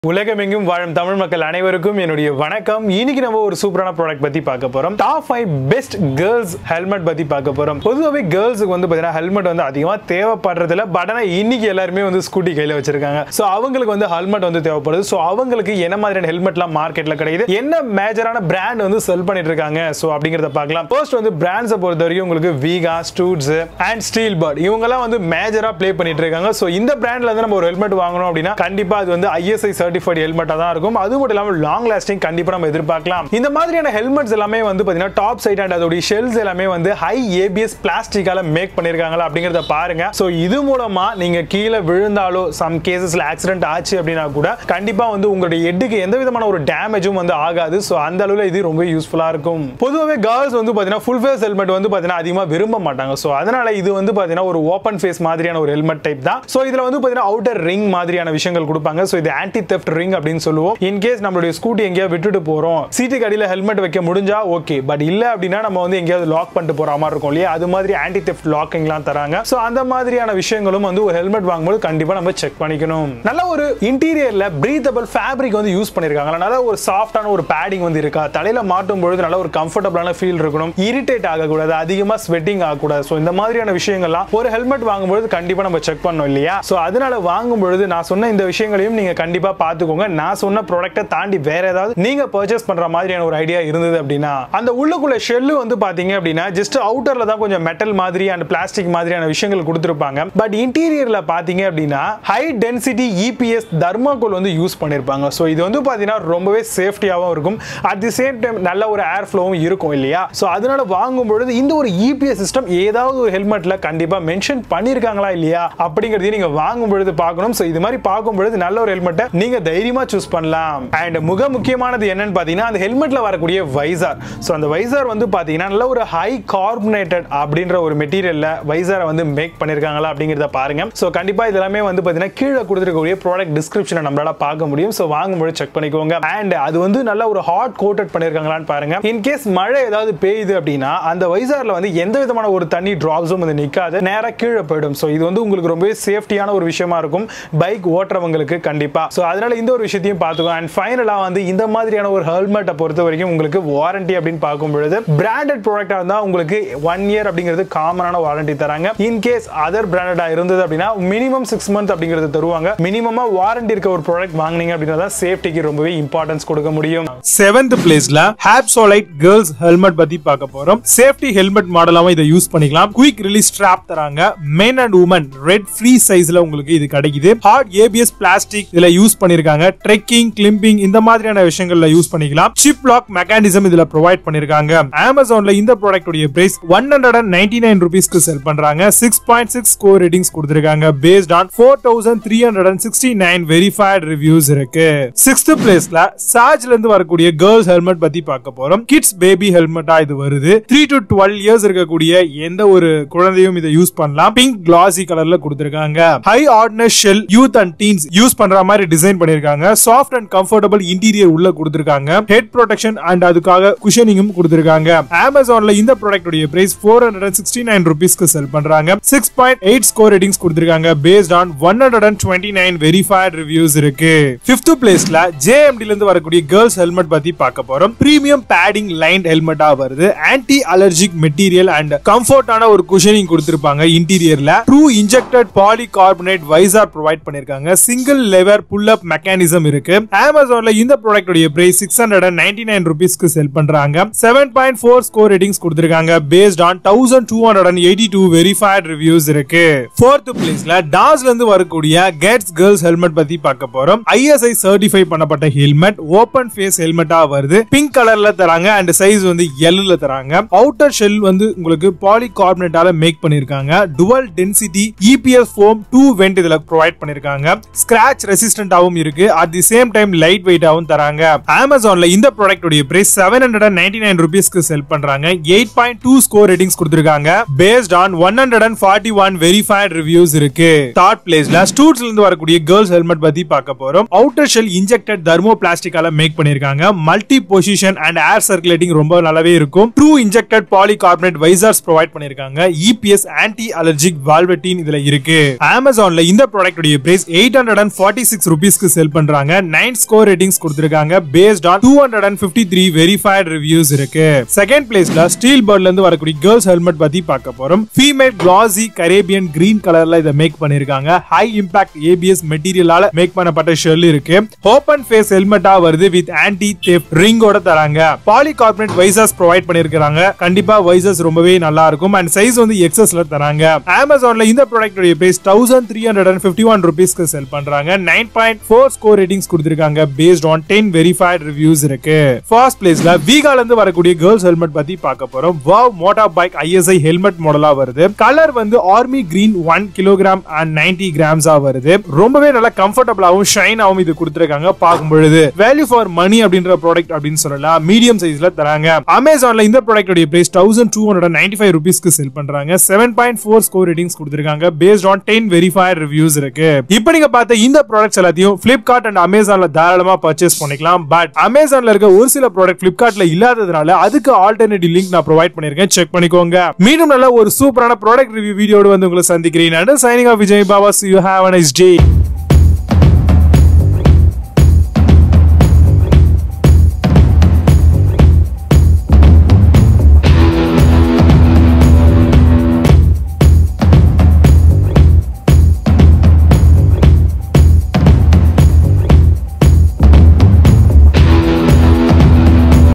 உலகமெங்கும் வாழும் தமிழ் மக்கள் அனைவருக்கும் என்னுடைய வணக்கம் இன்னைக்கு நம்ம ஒரு சூப்பரான ப்ராடக்ட் பத்தி பார்க்க போறோம் top five best girls helmet பத்தி பார்க்க போறோம் பொதுவாகவே கேர்ள்ஸுக்கு வந்து பார்த்தீங்கன்னா ஹெல்மெட் வந்து அதிகமாக தேவைப்படுறதில்ல பட் ஆனால் இன்னைக்கு எல்லாருமே வந்து ஸ்கூட்டி கையில் வச்சிருக்காங்க ஸோ அவங்களுக்கு வந்து ஹெல்மெட் வந்து தேவைப்படுது ஸோ அவங்களுக்கு என்ன மாதிரியான ஹெல்மெட்லாம் மார்க்கெட்டில் கிடைக்குது என்ன மேஜரான பிராண்ட் வந்து செல் பண்ணிட்டு இருக்காங்க ஸோ அப்படிங்கிறத பார்க்கலாம் ஃபர்ஸ்ட் வந்து பிராண்ட்ஸை பொறுத்த வரைக்கும் உங்களுக்கு Vega Studds and Steelbird இவங்கெல்லாம் வந்து மேஜரா ப்ளே பண்ணிட்டு இருக்காங்க ஸோ இந்த பிராண்ட்ல இருந்து நம்ம ஒரு ஹெல்மெட் வாங்கணும் அப்படின்னா கண்டிப்பா அது வந்து ஐஎஸ்ஐ சர்டிஃபைட் ஹெல்மெட்டா தான் இருக்கும் அது மட்டும் இல்லாமல் லாங் லாஸ்டிங் கண்டிப்பா நம்ம எதிர்பார்க்கலாம் இந்த மாதிரியான ஹெல்மெட்ஸ் எல்லாமே வந்து பாத்தீங்கன்னா டாப் சைட் அண்ட் அதோட ஷெல்ஸ் எல்லாமே வந்து ஹை ஏபிஎஸ் பிளாஸ்டிக்கால மேக் பண்ணிருக்காங்களா அப்படிங்கறத பாருங்க ஸோ இது மூலமா நீங்க கீழே விழுந்தாலோ சம் கேசஸ்ல ஆக்சிடென்ட் ஆச்சு அப்படின்னா கூட கண்டிப்பா வந்து உங்களுடைய ஹெட்டுக்கு எந்த விதமான ஒரு டேமேஜும் வந்து ஆகாது ஸோ அந்த அளவுல இது ரொம்ப யூஸ்ஃபுல்லா இருக்கும் பொதுவாகவே கேர்ள்ஸ் வந்து பாத்தீங்கன்னா ஃபுல் ஃபேஸ் ஹெல்மெட் வந்து பாத்தீங்கன்னா அதிகமா விரும்ப மாட்டாங்க ஸோ அதனால இது வந்து பாத்தீங்கன்னா ஒரு ஓப்பன் ஃபேஸ் மாதிரியான ஒரு ஹெல்மெட் டைப் தான் ஸோ இதுல வந்து பாத்தீங்கன்னா அவுட்டர் ரிங் மாதிரியான விஷயங்கள் கொடுப்பாங்க ஸோ இது ஆன்டி தெஃப்ட் ரிங் அப்படின்னு சொல்லுவோம் இன் கேஸ் நம்மளுடைய ஸ்கூட்டி எங்கேயாவது விட்டுட்டு போறோம் சீட்டுக்கு அடியில் ஹெல்மெட் வைக்க முடிஞ்சா ஓகே பட் இல்ல அப்படின்னா நம்ம வந்து எங்கேயாவது லாக் பண்ணிட்டு போற மாதிரி இருக்கும் இல்லையா அது மாதிரி ஆன்டி தெஃப்ட் லாக்கிங்லாம் தராங்க ஸோ அந்த மாதிரியான விஷயங்களும் வந்து ஒரு ஹெல்மெட் வாங்கும்போது கண்டிப்பா நம்ம செக் பண்ணிக்கணும் நல்ல ஒரு இன்டீரியர்ல பிரீத்தபிள் ஃபேப்ரிக் வந்து யூஸ் பண்ணிருக்காங்க நல்ல ஒரு சாஃப்டான ஒரு பேடிங் வந்து இருக்கா தலையில மாட்டும் பொழுது நல்ல ஒரு கம்ஃபர்டபுளான ஃபீல் இருக்கணும் இரிட்டேட் ஆகக்கூடாது அதிகமா ஸ்வெட்டிங் ஆகக்கூடாது ஸோ இந்த மாதிரியான விஷயங்கள்லாம் ஒரு ஹெல்மெட் வாங்கும்போது கண்டிப்பா நம்ம செக் பண்ணோம் இல்லையா ஸோ அதனால வாங்கும் பொழுது நான் சொன்ன இந்த விஷயங்களையும் நீங்க கண்டிப்பா பார்த்துக்கோங்க நான் சொன்ன ப்ராடக்ட்டை தாண்டி வேற ஏதாவது நீங்க பர்ச்சேஸ் பண்ற மாதிரியான ஒரு ஐடியா இருந்தது அப்படின்னா அந்த உள்ளுக்குள்ள ஷெல்லு வந்து பாத்தீங்க அப்படின்னா ஜஸ்ட் அவுட்டர்ல தான் கொஞ்சம் மெட்டல் மாதிரி அண்ட் பிளாஸ்டிக் மாதிரியான விஷயங்கள் கொடுத்துருப்பாங்க பட் இன்டீரியர்ல பாத்தீங்க அப்படின்னா ஹை டென்சிட்டி இபிஎஸ் தர்மாகோல் வந்து யூஸ் பண்ணிருப்பாங்க ஸோ இது வந்து பாத்தீங்கன்னா ரொம்பவே சேஃப்டியாகவும் இருக்கும் அட் தி சேம் டைம் நல்ல ஒரு ஏர் ஃப்ளோவும் இருக்கும் இல்லையா ஸோ அதனால வாங்கும் பொழுது இந்த ஒரு இபிஎஸ் சிஸ்டம் ஏதாவது ஒரு ஹெல்மெட்ல கண்டிப்பா மென்ஷன் பண்ணிருக்காங்களா இல்லையா அப்படிங்கறதையும் நீங்க வாங்கும் பொழுது பார்க்கணும் ஸோ இது மாதிரி பார்க்கும் பொழுது நல்ல ஒரு ஹெல்மெட்டை நீங்க தைரியமா சூஸ் பண்ணலாம் அண்ட் மிக முக்கியமானது என்னன்னு பாத்தீங்கன்னா அந்த ஹெல்மெட்ல வரக்கூடிய வைசார் ஸோ அந்த வைசார் வந்து பாத்தீங்கன்னா நல்ல ஒரு ஹை கார்பனேட்டட் அப்படின்ற ஒரு மெட்டீரியல்ல வைசாரை வந்து மேக் பண்ணிருக்காங்களா அப்படிங்கிறத பாருங்க ஸோ கண்டிப்பா இது எல்லாமே வந்து பாத்தீங்கன்னா கீழே கொடுத்துருக்கக்கூடிய ப்ராடக்ட் டிஸ்கிரிப்ஷனை நம்மளால பார்க்க முடியும் ஸோ வாங்கும்போது செக் பண்ணிக்கோங்க அண்ட் அது வந்து நல்ல ஒரு ஹாட் கோட்டட் பண்ணிருக்காங்களான்னு பாருங்க இன் கேஸ் மழை ஏதாவது பெய்யுது அப்படின்னா அந்த வைசார்ல வந்து எந்த விதமான ஒரு தண்ணி டிராப்ஸும் வந்து நிக்காது நேரா கீழே போயிடும் ஸோ இது வந்து உங்களுக்கு ரொம்பவே சேஃப்டியான ஒரு விஷயமா இருக்கும் பைக் ஓட்டுறவங்களுக்கு கண்டிப்பா ஸோ அதனால இந்த ஒரு விஷயத்தையும் பார்த்துக்கோ அண்ட் ஃபைனலா வந்து இந்த மாதிரியான ஒரு ஹெல்மெட்டை பொறுத்த வரைக்கும் உங்களுக்கு வாரண்டி அப்படின்னு பார்க்கும் பொழுது பிராண்டட் ப்ராடக்டா இருந்தா உங்களுக்கு ஒன் இயர் அப்படிங்கிறது காமனான வாரண்டி தராங்க இன் கேஸ் அதர் பிராண்டடா இருந்தது அப்படின்னா மினிமம் சிக்ஸ் மந்த் அப்படிங்கிறது தருவாங்க மினிமமா வாரண்டி இருக்க ஒரு ப்ராடக்ட் வாங்குனீங்க அப்படின்னா சேஃப்டிக்கு ரொம்பவே இம்பார்ட்டன்ஸ் கொடுக்க முடியும் செவன்த் பிளேஸ்ல ஹாப்சோலைட் கேர்ள்ஸ் ஹெல்மெட் பத்தி பார்க்க போறோம் சேஃப்டி ஹெல்மெட் மாடலாவும் இதை யூஸ் பண்ணிக்கலாம் குயிக் ரிலீஸ் ஸ்ட்ராப் தராங்க men and women red free சைஸ்ல உங்களுக்கு இது கிடைக்குது ஹார்ட் ஏபிஎஸ் பிளாஸ்டிக் இதுல யூஸ் பண்ணிருக்காங்க ட்ரெக்கிங் கிளிம்பிங் இந்த மாதிரியான விஷயங்கள்ல யூஸ் பண்ணிக்கலாம் சிப் லாக் மெக்கானிசம் இதுல ப்ரொவைட் பண்ணிருக்காங்க அமேசான்ல இந்த ப்ராடக்ட் உடைய price one hundred and ninety nine ருபீஸ்க்கு செல் பண்றாங்க six point six score ratings கொடுத்திருக்காங்க based on four thousand three hundred and sixty nine verified reviews இருக்கு சிக்ஸ்த் பிளேஸ்ல சாஜ்ல இருந்து வரக்கூடிய கேர்ள்ஸ் ஹெல்மெட் பத்தி பார்க்க போறோம் கிட்ஸ் பேபி ஹெல்மெட்டா இது வருது த்ரீ டு டுவெல் இயர்ஸ் இருக்கக்கூடிய எந்த ஒரு குழந்தையும் இதை யூஸ் பண்ணலாம் பிங்க் கிளாசி கலர்ல கொடுத்திருக்காங்க high hardness shell youth and teens use பண்ற மாதிரி டிசைன் பண்ணிருக்காங்க சாஃப்ட் அண்ட் கம்ஃபர்டபுள் இன்டீரியர் உள்ள கொடுத்திருக்காங்க ஹெட் ப்ரொடெக்ஷன் அண்ட் அதுக்காக குஷனிங்கும் கொடுத்திருக்காங்க அமேசான்ல இந்த ப்ராடக்ட் உடைய price four hundred and sixty nine ருபீஸ்க்கு செல் பண்றாங்க six point eight score ratings கொடுத்திருக்காங்க based on one hundred and twenty nine verified reviews இருக்கு பிப்த் பிளேஸ்ல ஜேஎம்டி இருந்து வரக்கூடிய கேர்ள்ஸ் ஹெல்மெட் பத்தி பார்க்க போறோம் பிரீமியம் பேடிங் லைன் ஹெல்மெட்டா வருது ஆன்டி அலர்ஜிக் மெட்டீரியல் அண்ட் கம்ஃபர்டான ஒரு குஷனிங் கொடுத்திருப்பாங்க இன்டீரியர்ல true injected polycarbonate visor provide பண்ணிருக்காங்க single lever pull up mechanism இருக்கு அமேசான்ல இந்த ப்ராடக்ட் உடைய price six hundred and ninety nine ருபீஸ்க்கு செல் பண்றாங்க seven point four score ratings கொடுத்திருக்காங்க based on thousand two hundred and eighty two verified reviews இருக்கு fourth பிளேஸ்ல டாஸ்ல இருந்து வரக்கூடிய கெட்ஸ் கேர்ள்ஸ் ஹெல்மெட் பத்தி பார்க்க போறோம் ஐஎஸ்ஐ சர்டிஃபை பண்ணப்பட்ட ஹெல்மெட் ஓபன் ஃபேஸ் ஹெல்மெட்டா வருது பிங்க் கலர்ல தராங்க அண்ட் சைஸ் வந்து எல்ல தராங்க அவுட்டர் ஷெல் வந்து உங்களுக்கு பாலி கார்பனேட்டால மேக் பண்ணிருக்காங்க dual density EPS foam two vent இதுல ப்ரொவைட் பண்ணிருக்காங்க ஸ்கிராச் ரெசிஸ்டன்டாவும் இருக்கு at the same time light வெயிட்டாவும் தராங்க அமேசான்ல இந்த ப்ராடக்ட் உடைய price seven hundred and ninety nine ருபீஸ்க்கு செல் பண்றாங்க eight point two score ratings கொடுத்திருக்காங்க based on one hundred and forty one verified reviews இருக்கு தேர்ட் பிளேஸ்ல ஸ்டூட்ஸ்ல இருந்து வரக்கூடிய கேர்ள்ஸ் ஹெல்மெட் பத்தி பார்க்க போறோம் அவுட்டர் ஷெல் இன்ஜெக்டட் தர்மோ பிளாஸ்டிக்கால மேக் பண்ணிருக்காங்க multi position and air circulating ரொம்ப நல்லாவே இருக்கும் true injected polycarbonate visors provide பண்ணிருக்காங்க இபிஎஸ் ஆன்டி அலர்ஜிக் வால்வெட்டின் இதுல இருக்கு அமேசான்ல இந்த ப்ராடக்ட் உடைய price eight hundred and forty six ருபீஸ்க்கு செல் பண்றாங்க நைன் ஸ்கோர் ரேட்டிங்ஸ் கொடுத்திருக்காங்க based on two hundred and fifty three verified reviews இருக்கு செகண்ட் பிளேஸ்ல ஸ்டீல் பேர்ட்ல இருந்து வரக்கூடிய கேர்ள்ஸ் ஹெல்மெட் பத்தி பார்க்க போறோம் ஃபீமேல் கிளாசி கரேபியன் கிரீன் கலர்ல இதை மேக் பண்ணிருக்காங்க ஹை இம்பாக்ட் ஏபிஎஸ் மெட்டீரியலால மேக் பண்ணப்பட்ட ஷெல் இருக்கு ஓபன் ஃபேஸ் ஹெல்மெட்டா வருது வித் ஆன்டி தேப் ரிங்கோட தராங்க பாலி கார்பனேட் வைசஸ் ப்ரொவைட் பண்ணிருக்காங்க கண்டிப்பா வைசஸ் ரொம்பவே நல்லா இருக்கும் அண்ட் சைஸ் வந்து எக்ஸஸ்ல தராங்க அமேசான்ல இந்த product price thousand three hundred and fifty one ருபீஸ்க்கு செல் பண்றாங்க nine point four score ratings கொடுத்திருக்காங்க based on ten verified reviews இருக்கு ஃபர்ஸ்ட் பிளேஸ்ல வீகால இருந்து வரக்கூடிய கேர்ள்ஸ் ஹெல்மெட் பத்தி பார்க்க போறோம் wow motor bike ISI helmet மாடலா வருது கலர் வந்து army green one kilogram and ninety கிராம்ஸா வருது ரொம்பவே நல்லா கம்ஃபர்டபுளாவும் ஷைனாவும் இது கொடுத்திருக்காங்க பார்க்கும் பொழுது வேல்யூ ஃபார் மணி அப்படின்ற ப்ராடக்ட் அப்படின்னு சொல்லலாம் மீடியம் சைஸ்ல தராங்க அமேசான்ல இந்த product price thousand two hundred ninety five ருபீஸ்க்கு செல் பண்றாங்க seven point four score ratings கொடுத்திருக்காங்க based on ten verified reviews இருக்கு இப்போ நீங்க பார்த்த இந்த ப்ராடக்ட்ஸ் எல்லாத்தையும் பிளிப்கார்ட் அண்ட் அமேசான்ல தாராளமா பர்ச்சேஸ் பண்ணிக்கலாம் பட் அமேசான்ல இருக்க ஒரு சில ப்ராடக்ட் பிளிப்கார்ட்ல இல்லாததுனால அதுக்கு ஆல்டர்னேட்டிவ் லிங்க் நான் ப்ரொவைட் பண்ணிருக்கேன் செக் பண்ணிக்கோங்க மீண்டும் நல்ல ஒரு சூப்பரான ப்ராடக்ட் ரிவ்யூ வீடியோடு வந்து உங்களை சந்திக்கிறேன் signing off Vijay Baba you have a nice day